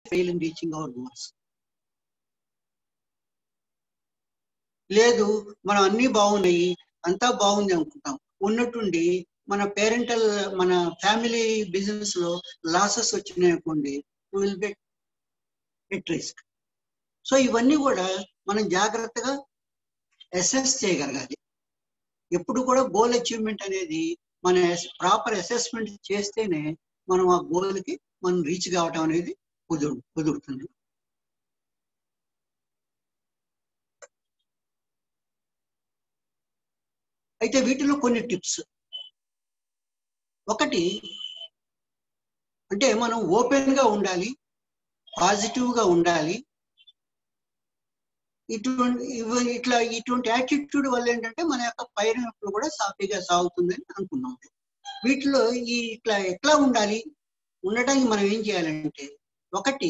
fail in reaching our goals లేదు మనం అన్ని బాగున్నాయి అంతా బాగుంది అనుకుంటాం ఉన్నట్టుండి మన పేరెంటల్ మన ఫ్యామిలీ బిజినెస్ లో లాసెస్ వచ్చినాయి అనుకోండి will bet at risk so ఇవన్నీ కూడా మనం జాగ్రత్తగా అసెస్ చేయగలగాలి ఎప్పుడు కూడా గోల్ అచీవ్మెంట్ అనేది మన ప్రాపర్ అసెస్మెంట్ చేస్తేనే మనం ఆ గోల్కి మనం రీచ్ కావటం అనేది కుదురు కుదురుతుంది అయితే వీటిలో కొన్ని టిప్స్ ఒకటి అంటే మనం ఓపెన్ గా ఉండాలి పాజిటివ్ గా ఉండాలి ఇటువంటి ఇవ- ఇట్లా ఇటువంటి యాటిట్యూడ్ వల్ల ఏంటంటే మన యొక్క పైన కూడా సాఫీగా సాగుతుందని అనుకున్నాం వీటిలో ఈ ఇట్లా ఎట్లా ఉండాలి ఉండటానికి మనం ఏం చేయాలంటే ఒకటి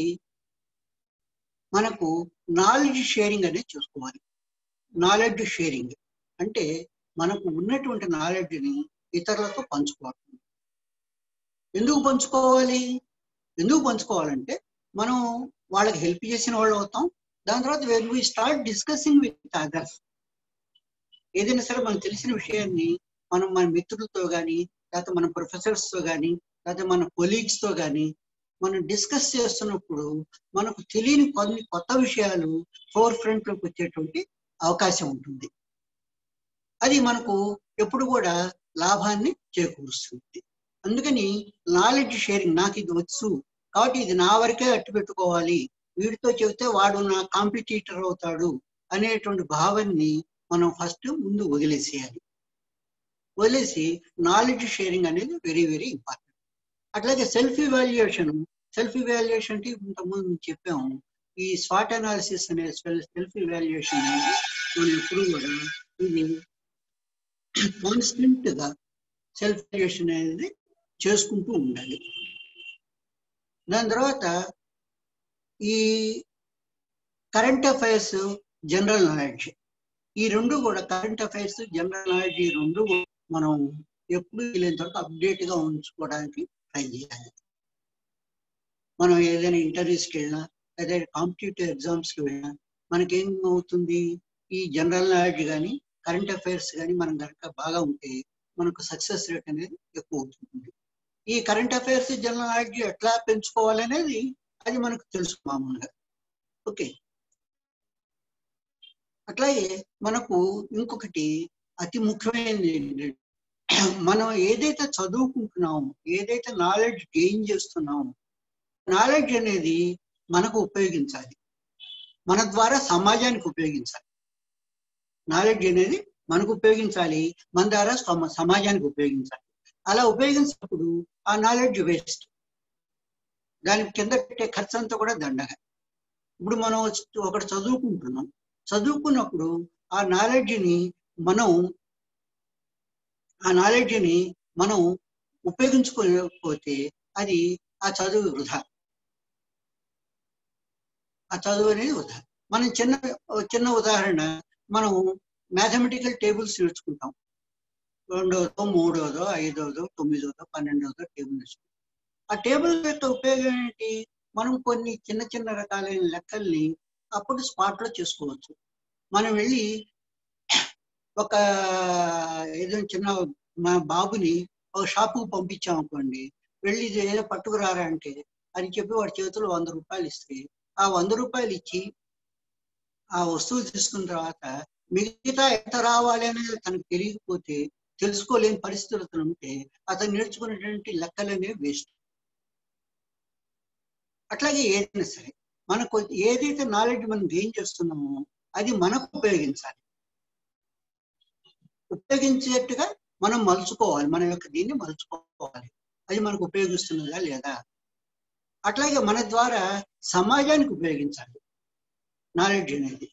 మనకు నాలెడ్జ్ షేరింగ్ అనేది చూసుకోవాలి నాలెడ్జ్ షేరింగ్ అంటే మనకు ఉన్నటువంటి నాలెడ్జ్ని ఇతరులతో పంచుకోవాలి ఎందుకు పంచుకోవాలి ఎందుకు పంచుకోవాలంటే మనం వాళ్ళకి హెల్ప్ చేసిన వాళ్ళు అవుతాం దాని తర్వాత when we start discussing with others ఏదైనా సరే మనకు తెలిసిన విషయాన్ని మనం మన మిత్రులతో కానీ లేకపోతే మన ప్రొఫెసర్స్ తో కానీ లేకపోతే మన కొలీగ్స్ తో కానీ మనం డిస్కస్ చేస్తున్నప్పుడు మనకు తెలియని కొన్ని కొత్త విషయాలు ఫోర్ ఫ్రంట్ లోకి వచ్చేటువంటి అవకాశం ఉంటుంది అది మనకు ఎప్పుడు కూడా లాభాన్ని చేకూరుస్తుంది అందుకని నాలెడ్జ్ షేరింగ్ నాకు ఇది వచ్చు కాబట్టి ఇది నా వరకే అట్టు పెట్టుకోవాలి వీడితో చెబితే వాడు నా కాంపిటీటర్ అవుతాడు అనేటువంటి భావాన్ని మనం ఫస్ట్ ముందు వదిలేసేయాలి వదిలేసి నాలెడ్జ్ షేరింగ్ అనేది వెరీ వెరీ ఇంపార్టెంట్ అట్లాగే సెల్ఫ్ ఇవాల్యుయేషన్ సెల్ఫ్ ఇవాల్యుయేషన్ అంటే ఇంతకుముందు మేము చెప్పాము ఈ స్వాట్ అనాలిసిస్ అనే సెల్ఫ్ ఇవాల్యుయేషన్ అనేది మనం ఎప్పుడు కూడా ఇది కాన్స్టెంట్ గా సెల్ఫ్ ఇవాల్యుయేషన్ అనేది చేసుకుంటూ ఉండాలి దాని తర్వాత ఈ కరెంట్ అఫైర్స్ జనరల్ నాలెడ్జ్ ఈ రెండు కూడా కరెంట్ అఫైర్స్ జనరల్ నాలెడ్జ్ ఈ రెండు మనం ఎప్పుడు వీలైనంత వరకు అప్డేట్ గా ఉంచుకోవడానికి ట్రై చేయాలి మనం ఏదైనా ఇంటర్వ్యూస్కి వెళ్ళినా లేదా కాంపిటేటివ్ ఎగ్జామ్స్కి వెళ్ళినా మనకేం అవుతుంది ఈ జనరల్ నాలెడ్జ్ కానీ కరెంట్ అఫైర్స్ కానీ మనం కనుక బాగా ఉంటే మనకు సక్సెస్ రేట్ అనేది ఎక్కువ అవుతుంది ఈ కరెంట్ అఫైర్స్ జనరల్ నాలెడ్జ్ ఎట్లా పెంచుకోవాలనేది అది మనకు తెలుసు మామూలుగా ఓకే అట్లాగే మనకు ఇంకొకటి అతి ముఖ్యమైనది ఏంటంటే మనం ఏదైతే చదువుకుంటున్నామో ఏదైతే నాలెడ్జ్ గెయిన్ చేస్తున్నామో నాలెడ్జ్ అనేది మనకు ఉపయోగించాలి మన ద్వారా సమాజానికి ఉపయోగించాలి నాలెడ్జ్ అనేది మనకు ఉపయోగించాలి మన ద్వారా సమ- సమాజానికి ఉపయోగించాలి అలా ఉపయోగించినప్పుడు ఆ నాలెడ్జ్ వేస్ట్ దాని కింద పెట్టే ఖర్చు అంతా కూడా దండగా ఇప్పుడు మనం ఒకటి చదువుకుంటున్నాం చదువుకున్నప్పుడు ఆ నాలెడ్జ్ని మనం ఆ నాలెడ్జ్ని మనం ఉపయోగించుకోకపోతే అది ఆ చదువు వృధా ఆ చదువు అనేది వృధా మనం చిన్న చిన్న ఉదాహరణ మనం మ్యాథమెటికల్ టేబుల్స్ నేర్చుకుంటాం రెండవదో మూడవదో ఐదవదో తొమ్మిదవదో పన్నెండవదో టేబుల్ నేర్చుకుంటాం ఆ టేబుల్ యొక్క ఉపయోగం ఏంటి మనం కొన్ని చిన్న చిన్న రకాలైన లెక్కల్ని అప్పుడు స్పాట్ లో చేసుకోవచ్చు మనం వెళ్ళి ఒక ఏదో చిన్న మా బాబుని ఒక షాపుకు పంపించాం అనుకోండి వెళ్ళి ఇది ఏదో పట్టుకురారా అంటే అని చెప్పి వాడి చేతిలో వంద రూపాయలు ఇస్తే ఆ వంద రూపాయలు ఇచ్చి ఆ వస్తువు తీసుకున్న తర్వాత మిగతా ఎంత రావాలి అనేది తనకు తెలియకపోతే తెలుసుకోలేని పరిస్థితులు ఉంటే అతను నేర్చుకున్నటువంటి లెక్కలు అనేవి వేస్ట్ అట్లాగే ఏదైనా సరే మనకు ఏదైతే నాలెడ్జ్ మనం గెయిన్ చేస్తున్నామో అది మనకు ఉపయోగించాలి ఉపయోగించేట్టుగా మనం మలుచుకోవాలి మన యొక్క దీన్ని మలుచుకోవాలి అది మనకు ఉపయోగిస్తున్నదా లేదా అట్లాగే మన ద్వారా సమాజానికి ఉపయోగించాలి నాలెడ్జ్ అనేది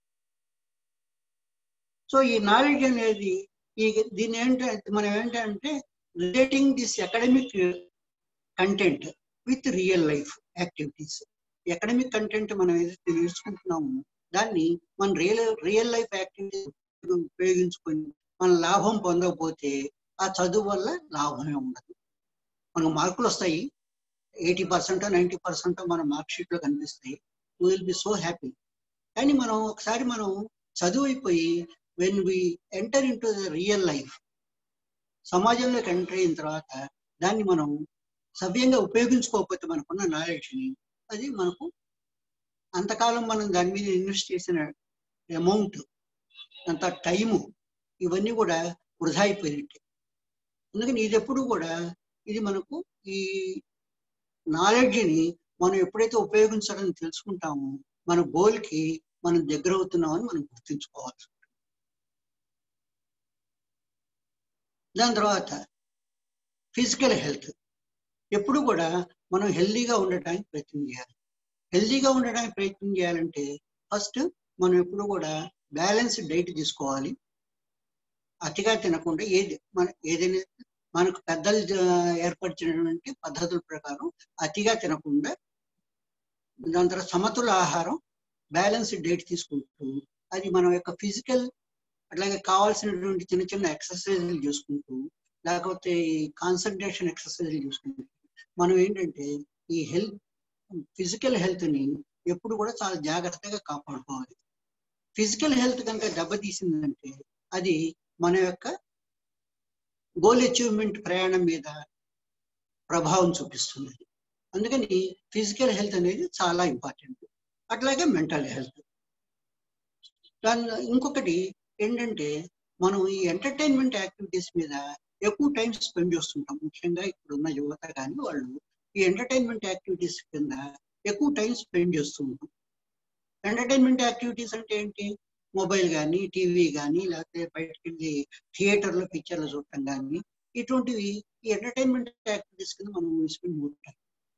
సో ఈ నాలెడ్జ్ అనేది ఈ దీని ఏంటంటే మనం ఏంటంటే relating this academic content with real life activities academic content మనం ఏదైతే నేర్చుకుంటున్నామో దాన్ని మన రియల్ రియల్ లైఫ్ యాక్టివిటీస్ ఉపయోగించుకొని మన లాభం పొందకపోతే ఆ చదువు వల్ల లాభమే ఉండదు మనకు మార్కులు వస్తాయి ఎయిటీ పర్సెంట్ నైంటీ పర్సెంట్ మన మార్క్ షీట్ లో కనిపిస్తాయి విల్ బి సో హ్యాపీ కానీ మనం ఒకసారి మనం చదువు అయిపోయి when we enter in to the real life సమాజంలోకి ఎంటర్ అయిన తర్వాత దాన్ని మనం సవ్యంగా ఉపయోగించుకోకపోతే మనకున్న నాలెడ్జ్ని అది మనకు అంతకాలం మనం దాని మీద ఇన్వెస్ట్ చేసిన అమౌంట్ అంత టైము ఇవన్నీ కూడా వృధా అయిపోయినట్టే అందుకని ఇది ఎప్పుడు కూడా ఇది మనకు ఈ నాలెడ్జ్ని మనం ఎప్పుడైతే ఉపయోగించాలని తెలుసుకుంటామో మన గోల్కి మనం దగ్గర అవుతున్నామని మనం గుర్తుంచుకోవాలి దాని తర్వాత ఫిజికల్ హెల్త్ ఎప్పుడు కూడా మనం హెల్దీగా ఉండటానికి ప్రయత్నం చేయాలి హెల్దీగా ఉండడానికి ప్రయత్నం చేయాలంటే ఫస్ట్ మనం ఎప్పుడు కూడా బ్యాలెన్స్ డైట్ తీసుకోవాలి అతిగా తినకుండా ఏది మన ఏదైనా మనకు పెద్దలు ఏర్పరిచినటువంటి పద్ధతుల ప్రకారం అతిగా తినకుండా దాని తర్వాత సమతుల ఆహారం బ్యాలెన్స్ డైట్ తీసుకుంటూ అది మన యొక్క ఫిజికల్ అట్లాగే కావాల్సినటువంటి చిన్న చిన్న ఎక్సర్సైజ్లు చేసుకుంటూ లేకపోతే ఈ కాన్సన్ట్రేషన్ ఎక్సర్సైజ్లు చేసుకుంటూ మనం ఏంటంటే ఈ హెల్త్ ఫిజికల్ హెల్త్ని ఎప్పుడు కూడా చాలా జాగ్రత్తగా కాపాడుకోవాలి ఫిజికల్ హెల్త్ కనుక దెబ్బతీసిందంటే అది మన యొక్క గోల్ అచీవ్మెంట్ ప్రయాణం మీద ప్రభావం చూపిస్తుంది అందుకని ఫిజికల్ హెల్త్ అనేది చాలా ఇంపార్టెంట్ అట్లాగే మెంటల్ హెల్త్ దాని ఇంకొకటి ఏంటంటే మనం ఈ ఎంటర్టైన్మెంట్ యాక్టివిటీస్ మీద ఎక్కువ టైం స్పెండ్ చేస్తుంటాం ముఖ్యంగా ఇప్పుడున్న యువత కానీ వాళ్ళు ఈ ఎంటర్టైన్మెంట్ యాక్టివిటీస్ కింద ఎక్కువ టైం స్పెండ్ చేస్తూ ఉంటాం ఎంటర్టైన్మెంట్ యాక్టివిటీస్ అంటే ఏంటి మొబైల్ కానీ టీవీ కానీ లేకపోతే బయటకు వెళ్ళి థియేటర్లో పిక్చర్లు చూడటం కానీ ఇటువంటివి ఈ ఎంటర్టైన్మెంట్ యాక్టివిటీస్ కింద మనం స్పెండ్ ఉంటాం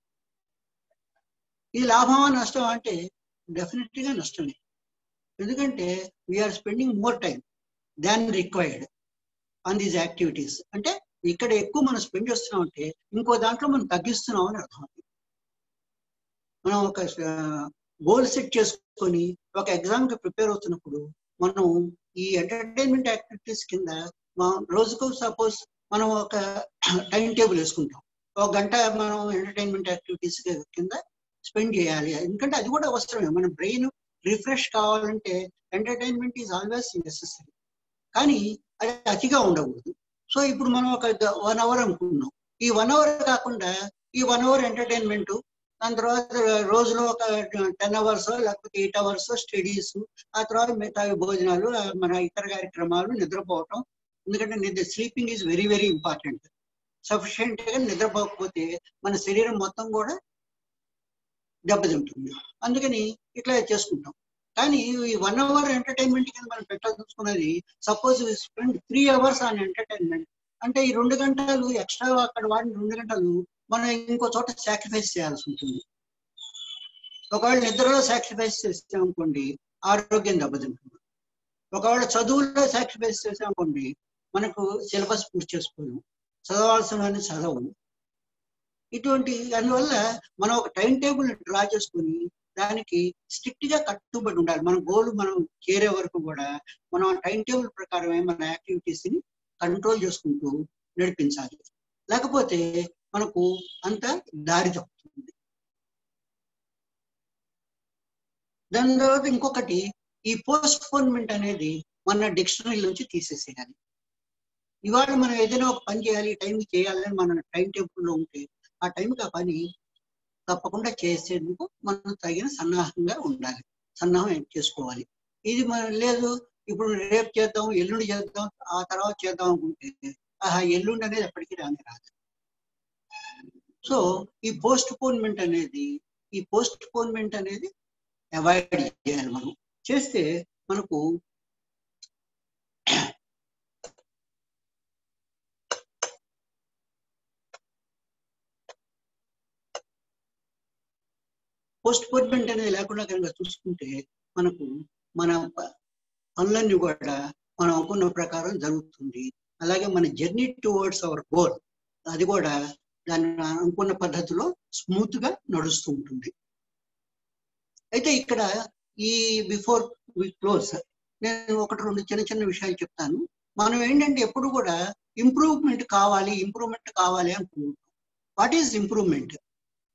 ఇది లాభమా నష్టమా అంటే డెఫినెట్గా నష్టమే ఎందుకంటే we are spending more time than required on these activities అంటే ఇక్కడ ఎక్కువ మనం స్పెండ్ చేస్తున్నాం అంటే ఇంకో దాంట్లో మనం తగ్గిస్తున్నాం అని అర్థం మనం ఒక గోల్ సెట్ చేసుకొని ఒక ఎగ్జామ్ కి ప్రిపేర్ అవుతున్నప్పుడు మనం ఈ ఎంటర్టైన్మెంట్ యాక్టివిటీస్ కింద రోజుకు సపోజ్ మనం ఒక టైం టేబుల్ వేసుకుంటాం ఒక గంట మనం ఎంటర్టైన్మెంట్ యాక్టివిటీస్ కింద స్పెండ్ చేయాలి ఎందుకంటే అది కూడా అవసరమే మన బ్రెయిన్ రిఫ్రెష్ కావాలంటే ఎంటర్టైన్మెంట్ ఈజ్ ఆల్వేస్ నెసెసరీ కానీ అది అతిగా ఉండకూడదు సో ఇప్పుడు మనం ఒక వన్ అవర్ అనుకున్నాం ఈ వన్ అవర్ కాకుండా ఈ వన్ అవర్ ఎంటర్టైన్మెంట్ దాని తర్వాత రోజులో ఒక టెన్ అవర్స్ లేకపోతే ఎయిట్ అవర్స్ స్టడీస్ ఆ తర్వాత మిగతా భోజనాలు మన ఇతర కార్యక్రమాలు నిద్రపోవటం ఎందుకంటే నిద్ర sleeping is very very important sufficient గా నిద్రపోకపోతే మన శరీరం మొత్తం కూడా దెబ్బతింటుంది అందుకని ఇట్లా చేసుకుంటాం కానీ ఈ వన్ అవర్ ఎంటర్టైన్మెంట్ కింద మనం పెట్టాల్సుకున్నది suppose spend three hours on entertainment అంటే ఈ రెండు గంటలు ఎక్స్ట్రా అక్కడ వాడిన రెండు గంటలు మనం ఇంకో చోట సాక్రిఫైస్ చేయాల్సి ఉంటుంది ఒకవేళ నిద్రలో సాక్రిఫైస్ చేసామనుకోండి ఆరోగ్యం దెబ్బతింటుంది ఒకవేళ చదువుల్లో సాక్రిఫైస్ చేసామనుకోండి మనకు సిలబస్ పూర్తి చేసుకోలేము చదవాల్సిన చదవము ఇటువంటి అందువల్ల మనం ఒక టైం టేబుల్ డ్రా చేసుకొని దానికి స్ట్రిక్ట్ గా కట్టుబడి ఉండాలి మన గోల్ మనం చేరే వరకు కూడా మనం టైం టేబుల్ ప్రకారమే మన యాక్టివిటీస్ ని కంట్రోల్ చేసుకుంటూ నడిపించాలి లేకపోతే మనకు అంత దారి తప్పుతుంది దాని తర్వాత ఇంకొకటి ఈ పోస్ట్ పోన్మెంట్ అనేది మన డిక్షనరీ నుంచి తీసేసేయాలి ఇవాళ మనం ఏదైనా ఒక పని చేయాలి టైంకి చేయాలని మన టైం టేబుల్లో ఉంటే ఆ టైంకి ఆ పని తప్పకుండా చేసేందుకు మనం తగిన సన్నాహంగా ఉండాలి సన్నాహం చేసుకోవాలి ఇది మన లేదు ఇప్పుడు రేపు చేద్దాం ఎల్లుండి చేద్దాం ఆ తర్వాత చేద్దాం అనుకుంటే ఆహా ఎల్లుండి అనేది ఎప్పటికీ రాని రాదు సో ఈ పోస్ట్ పోన్మెంట్ అనేది ఈ పోస్ట్ పోన్మెంట్ అనేది అవాయిడ్ చేయాలి మనం చేస్తే మనకు పోస్ట్ పోన్మెంట్ అనేది లేకుండా కనుక చూసుకుంటే మనకు మన పనులన్నీ కూడా మనం అనుకున్న ప్రకారం జరుగుతుంది అలాగే మన జర్నీ టువర్డ్స్ అవర్ గోల్ అది కూడా దాన్ని అనుకున్న పద్ధతిలో స్మూత్ గా నడుస్తూ ఉంటుంది అయితే ఇక్కడ ఈ బిఫోర్ వి క్లోజ్ నేను ఒకటి రెండు చిన్న చిన్న విషయాలు చెప్తాను మనం ఏంటంటే ఎప్పుడు కూడా ఇంప్రూవ్మెంట్ కావాలి ఇంప్రూవ్మెంట్ కావాలి అనుకుంటాం వాట్ ఈస్ ఇంప్రూవ్మెంట్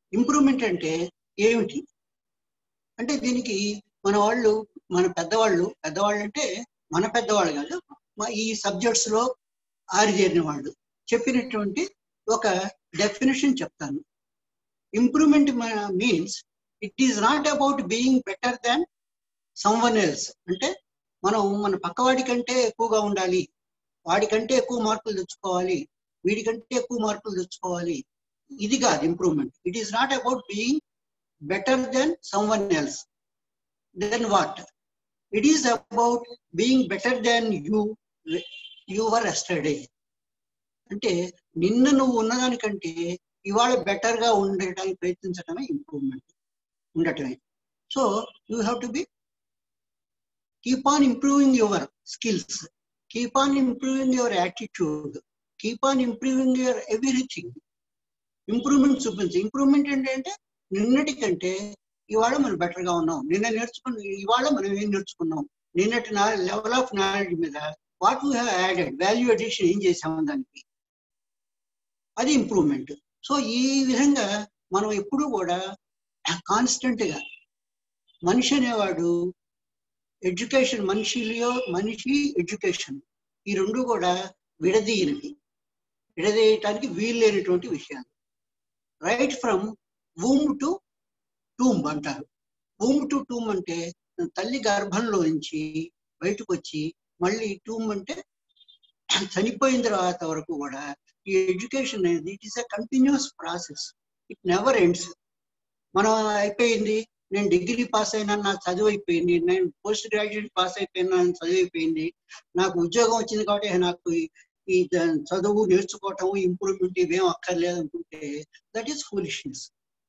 ఇంప్రూవ్మెంట్ అంటే ఏమిటి అంటే దీనికి మన వాళ్ళు మన పెద్దవాళ్ళు పెద్దవాళ్ళు అంటే మన పెద్దవాళ్ళు కాదు మా ఈ సబ్జెక్ట్స్ లో ఆరిజేరిన వాళ్ళు చెప్పినటువంటి ఒక డెఫినేషన్ చెప్తాను improvement means it is not about being better than someone else అంటే మనం మన పక్కవాడి కంటే ఎక్కువగా ఉండాలి వాడికంటే ఎక్కువ మార్కులు తెచ్చుకోవాలి వీడికంటే ఎక్కువ మార్కులు తెచ్చుకోవాలి ఇది కాదు improvement it is not about being better than someone else then what it is about being better than you your yesterday అంటే నిన్న నువ్వు ఉన్నదానికంటే ఇవాళ బెటర్ గా ఉండటానికి ప్రయత్నించడమే ఇంప్రూవ్మెంట్ ఉండటమే so you have to be keep on improving your skills keep on improving your attitude keep on improving your everything improvement చూపించు ఇంప్రూవ్మెంట్ ఏంటంటే నిన్నటి కంటే ఇవాళ మనం బెటర్ గా ఉన్నాం నిన్న నేర్చుకున్న ఇవాళ మనం ఏం నేర్చుకున్నాం నిన్నటి లెవెల్ ఆఫ్ నాలెడ్జ్ మీద what we have added value addition ఏం చేసాము దానికి అది ఇంప్రూవ్మెంట్ సో ఈ విధంగా మనం ఎప్పుడు కూడా కాన్స్టెంట్ గా మనిషి అనేవాడు ఎడ్యుకేషన్ మనిషిలో మనిషి ఎడ్యుకేషన్ ఈ రెండు కూడా విడదీయనివి విడదీయటానికి వీలు లేనటువంటి విషయాలు right from womb to tomb అంటారు వూమ్ టు టూమ్ అంటే తల్లి గర్భంలో నుంచి బయటకు వచ్చి మళ్ళీ టూమ్ అంటే చనిపోయిన తర్వాత వరకు కూడా ఈ ఎడ్యుకేషన్ అనేది it is a continuous process it never ends మనం అయిపోయింది నేను డిగ్రీ పాస్ అయినా నా చదువు అయిపోయింది నేను పోస్ట్ గ్రాడ్యుయేట్ పాస్ అయిపోయినా నా చదువు అయిపోయింది నాకు ఉద్యోగం వచ్చింది కాబట్టి నాకు ఈ చదువు నేర్చుకోవటం ఇంప్రూవ్మెంట్ ఇవేం అక్కర్లేదు అనుకుంటే దట్ ఈస్ ఫూలిష్నెస్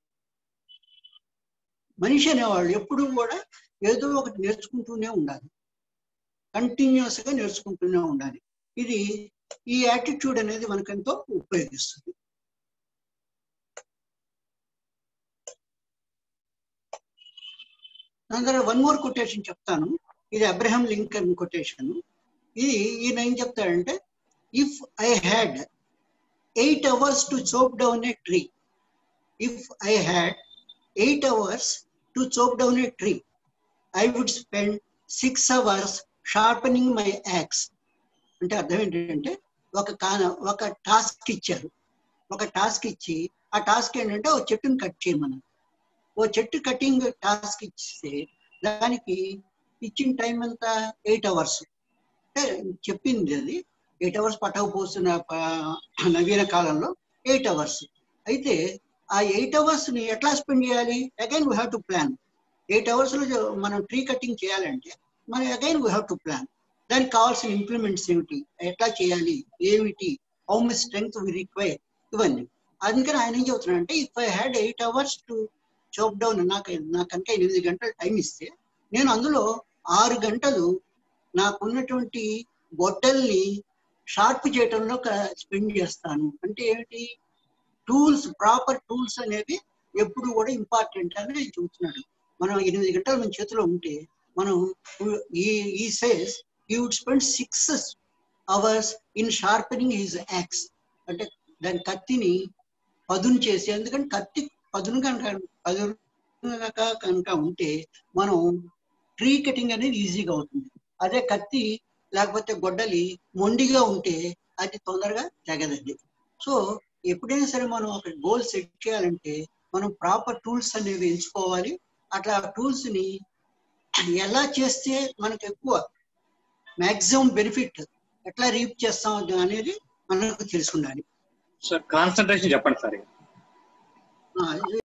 మనిషి అనేవాళ్ళు ఎప్పుడు కూడా ఏదో ఒకటి నేర్చుకుంటూనే ఉండాలి కంటిన్యూస్ గా నేర్చుకుంటూనే ఉండాలి ఇది ఈ యాటిట్యూడ్ అనేది మనకెంతో ఉపయోగిస్తుంది దాని తర్వాత వన్ మోర్ కొటేషన్ చెప్తాను ఇది అబ్రహం లింకన్ కొటేషన్ ఇది ఈయన ఏం చెప్తాడంటే if I had eight hours to chop down a tree if I had eight hours to chop down a tree I would spend six hours sharpening my axe అంటే అర్థం ఏంటంటే ఒక కాన ఒక టాస్క్ ఇచ్చారు ఒక టాస్క్ ఇచ్చి ఆ టాస్క్ ఏంటంటే ఒక చెట్టుని కట్ చేయమన్నారు ఓ చెట్టు కటింగ్ టాస్క్ ఇస్తే దానికి ఇచ్చిన టైం అంతా ఎయిట్ అవర్స్ అంటే చెప్పింది అది ఎయిట్ అవర్స్ పట్టకపోతున్న నవీన కాలంలో ఎయిట్ అవర్స్ అయితే ఆ ఎయిట్ అవర్స్ ని ఎట్లా స్పెండ్ చేయాలి again we have to plan eight hours లో మనం ట్రీ కటింగ్ చేయాలంటే మనం again we have to plan దానికి కావాల్సిన ఇంప్లిమెంట్స్ ఏమిటి ఎట్లా చేయాలి ఏమిటి how much strength we require ఇవన్నీ అందుకని ఆయన ఏం చెబుతున్నాడంటే if I had eight hours to chop down నాకు నాకు కనుక ఎనిమిది గంటలు టైం ఇస్తే నేను అందులో ఆరు గంటలు నాకున్నటువంటి గొడ్డల్ని షార్ప్ చేయడంలో స్పెండ్ చేస్తాను అంటే ఏమిటి టూల్స్ ప్రాపర్ టూల్స్ అనేవి ఎప్పుడు కూడా ఇంపార్టెంట్ అని చెబుతున్నాడు మనం ఎనిమిది గంటలు మన చేతిలో ఉంటే మనం ఈ he says he would spend six hours in sharpening his axe అంటే దాని కత్తిని పదును చేసి ఎందుకంటే కత్తి పదును కనుక పదునుగా కనుక ఉంటే మనం ట్రీ కటింగ్ అనేది ఈజీగా అవుతుంది అదే కత్తి లేకపోతే గొడ్డలి మొండిగా ఉంటే అది తొందరగా తెగదండి సో ఎప్పుడైనా సరే మనం ఒక గోల్ సెట్ చేయాలంటే మనం ప్రాపర్ టూల్స్ అనేవి ఎంచుకోవాలి అట్లా టూల్స్ ని ఎలా చేస్తే మనకు ఎక్కువ మాక్సిమం బెనిఫిట్ ఎట్లా రీప్ చేస్తాం అనేది మనకు తెలుసుకుండాలి సార్ కాన్సన్ట్రేషన్ చెప్పండి సార్